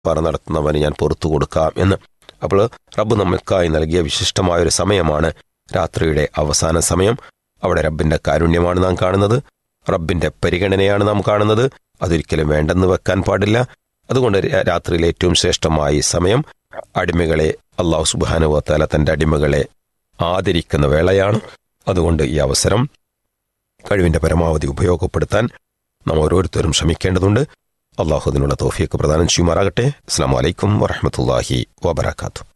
പറ നടത്തുന്നവന് ഞാൻ പുറത്തു കൊടുക്കാം എന്ന് അപ്പോൾ റബ്ബ് നമ്മൾക്കായി നൽകിയ വിശിഷ്ടമായൊരു സമയമാണ് രാത്രിയുടെ അവസാന സമയം അവിടെ റബ്ബിന്റെ കാരുണ്യമാണ് നാം കാണുന്നത് റബ്ബിന്റെ പരിഗണനയാണ് നാം കാണുന്നത് അതൊരിക്കലും വേണ്ടെന്ന് വെക്കാൻ പാടില്ല അതുകൊണ്ട് രാ- രാത്രിയിലെ ഏറ്റവും ശ്രേഷ്ഠമായ ഈ സമയം അടിമകളെ അള്ളാഹു സുബാനുവത്താല തന്റെ അടിമകളെ ആദരിക്കുന്ന വേളയാണ് അതുകൊണ്ട് ഈ അവസരം കഴിവിന്റെ പരമാവധി ഉപയോഗപ്പെടുത്താൻ നാം ഓരോരുത്തരും ശ്രമിക്കേണ്ടതുണ്ട് അള്ളാഹു അതിനുള്ള തോഫിയൊക്കെ പ്രദാനം ചെയ്യുമാറാകട്ടെ അസ്സാം വലൈക്കും വറഹമത്തല്ലാഹി വബർക്കാത്തു